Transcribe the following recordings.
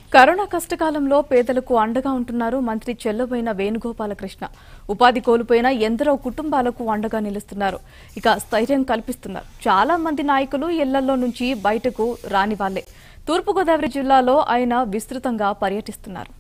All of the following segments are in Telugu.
కరోనా కష్టకాలంలో పేదలకు అండగా ఉంటున్నారు మంత్రి చెల్లబోయిన వేణుగోపాలకృష్ణ ఉపాధి కోల్పోయిన ఎందరో కుటుంబాలకు అండగా నిలుస్తున్నారు ఇక స్థైర్యం కల్పిస్తున్నారు చాలా మంది నాయకులు ఇళ్లలో నుంచి బయటకు రాని వాళ్లే తూర్పుగోదావరి జిల్లాలో ఆయన విస్తృతంగా పర్యటిస్తున్నారు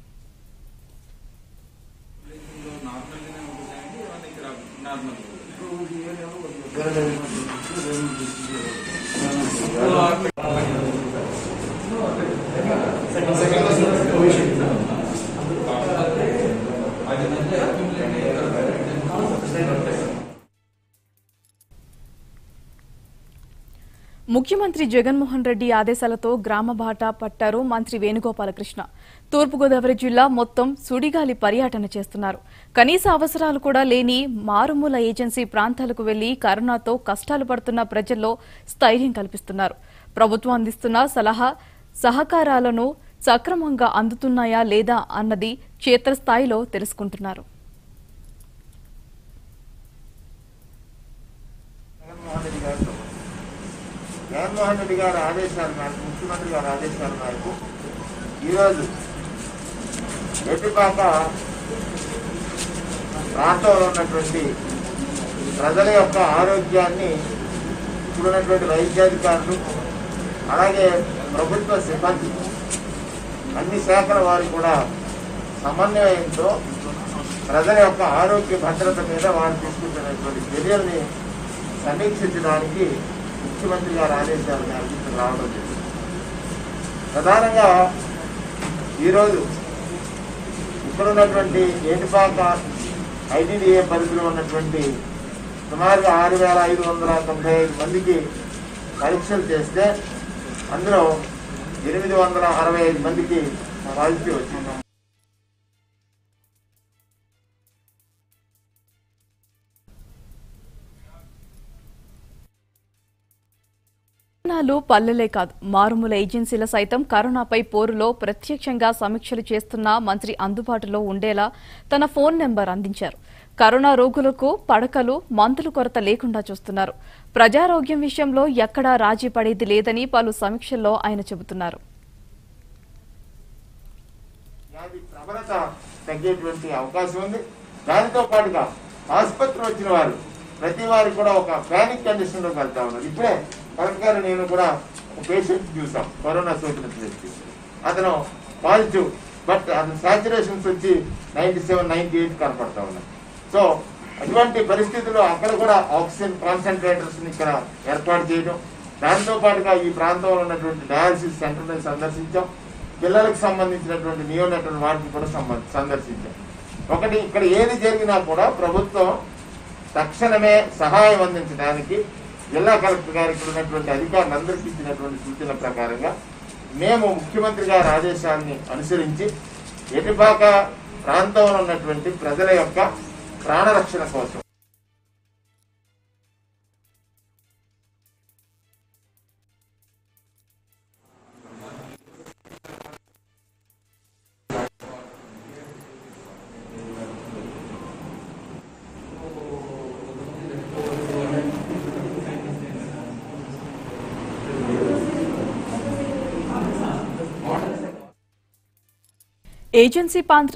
ముఖ్యమంత్రి జగన్మోహన్ రెడ్డి ఆదేశాలతో గ్రామ బాట పట్టారు మంత్రి వేణుగోపాలకృష్ణ తూర్పుగోదావరి జిల్లా మొత్తం సుడిగాలి పర్యటన చేస్తున్నారు కనీస అవసరాలు కూడా లేని మారుమూల ఏజెన్సీ ప్రాంతాలకు వెళ్లి కరోనాతో కష్టాలు పడుతున్న ప్రజల్లో స్థైర్యం కల్పిస్తున్నారు ప్రభుత్వం అందిస్తున్న సలహా సహకారాలను సక్రమంగా అందుతున్నాయా లేదా అన్నది క్షేత్రస్థాయిలో తెలుసుకుంటున్నారు జగన్మోహన్ రెడ్డి గారు జగన్మోహన్ రెడ్డి గారి ఆదేశాల మేరకు ముఖ్యమంత్రి గారి ఆదేశాల మేరకు ఈరోజు ఎట్టిపాక ప్రాంతంలో ఉన్నటువంటి ప్రజల యొక్క ఆరోగ్యాన్ని ఇప్పుడున్నటువంటి వైద్యాధికారులు అలాగే ప్రభుత్వ సిబ్బంది అన్ని శాఖల వారు కూడా సమన్వయంతో ప్రజల యొక్క ఆరోగ్య భద్రత మీద వారు తీసుకుంటున్నటువంటి చర్యల్ని సమీక్షించడానికి ముఖ్యమంత్రి గారి ఆదేశాలు మేరకు ఇక్కడ రావడం జరిగింది ప్రధానంగా ఈరోజు ఇక్కడ ఉన్నటువంటి ఏటిపాక ఐటీడీఏ పరిధిలో ఉన్నటువంటి సుమారుగా ఆరు వేల ఐదు వందల తొంభై ఐదు మందికి పరీక్షలు చేస్తే అందులో ఎనిమిది వందల అరవై ఐదు మందికి పాజిటివ్ వచ్చింది పట్టణాలు పల్లెలే కాదు మారుమూల ఏజెన్సీల సైతం కరోనాపై పోరులో ప్రత్యక్షంగా సమీక్షలు చేస్తున్న మంత్రి అందుబాటులో ఉండేలా తన ఫోన్ నెంబర్ అందించారు కరోనా రోగులకు పడకలు మందులు కొరత లేకుండా చూస్తున్నారు ప్రజారోగ్యం విషయంలో ఎక్కడా రాజీ పడేది లేదని పలు సమీక్షల్లో ఆయన చెబుతున్నారు వ్యాధి ప్రబలత తగ్గేటువంటి అవకాశం ఉంది దానితో పాటుగా ఆసుపత్రి వచ్చిన వారు ప్రతి వారికి కూడా ఒక ప్యానిక్ కండిషన్ లోకి వెళ్తా ఉన్నారు ఇప్పుడే కలెక్టర్ గారు నేను కూడా ఒక పేషెంట్ చూసాం కరోనా సోకిన వ్యక్తి అతను పాజిటివ్ బట్ అతని సాచురేషన్స్ వచ్చి నైన్టీ సెవెన్ నైన్టీ ఎయిట్ కనపడతా ఉన్నాయి సో అటువంటి పరిస్థితుల్లో అక్కడ కూడా ఆక్సిజన్ కాన్సన్ట్రేటర్స్ ఇక్కడ ఏర్పాటు చేయడం దాంతో పాటుగా ఈ ప్రాంతంలో ఉన్నటువంటి డయాలసిస్ సెంటర్ని సందర్శించాం పిల్లలకు సంబంధించినటువంటి నియోనటల్ వార్డుని కూడా సంబ- సందర్శించాం ఒకటి ఇక్కడ ఏది జరిగినా కూడా ప్రభుత్వం తక్షణమే సహాయం అందించడానికి జిల్లా కలెక్టర్ గారు ఇక్కడ ఉన్నటువంటి అధికారులందరికీ ఇచ్చినటువంటి సూచనల ప్రకారంగా మేము ముఖ్యమంత్రి గారి ఆదేశాన్ని అనుసరించి ఎటుపాక ప్రాంతంలో ఉన్నటువంటి ప్రజల యొక్క ప్రాణరక్షణ కోసం ఏజెన్సీ ప్రాంత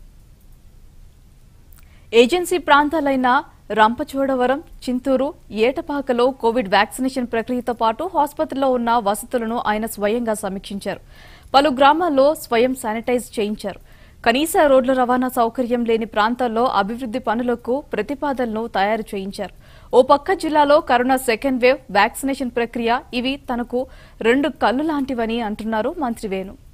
ఏజెన్సీ ప్రాంతాలైన రంపచోడవరం చింతూరు ఏటపాకలో కోవిడ్ వ్యాక్సినేషన్ ప్రక్రియతో పాటు ఆసుపత్రిలో ఉన్న వసతులను ఆయన స్వయంగా సమీక్షించారు పలు గ్రామాల్లో స్వయం శానిటైజ్ చేయించారు కనీస రోడ్ల రవాణా సౌకర్యం లేని ప్రాంతాల్లో అభివృద్ధి పనులకు ప్రతిపాదనలు తయారు చేయించారు ఓ పక్క జిల్లాలో కరోనా సెకండ్ వేవ్ వ్యాక్సినేషన్ ప్రక్రియ ఇవి తనకు రెండు కళ్ళు లాంటివని అంటున్నారు మంత్రి వేణు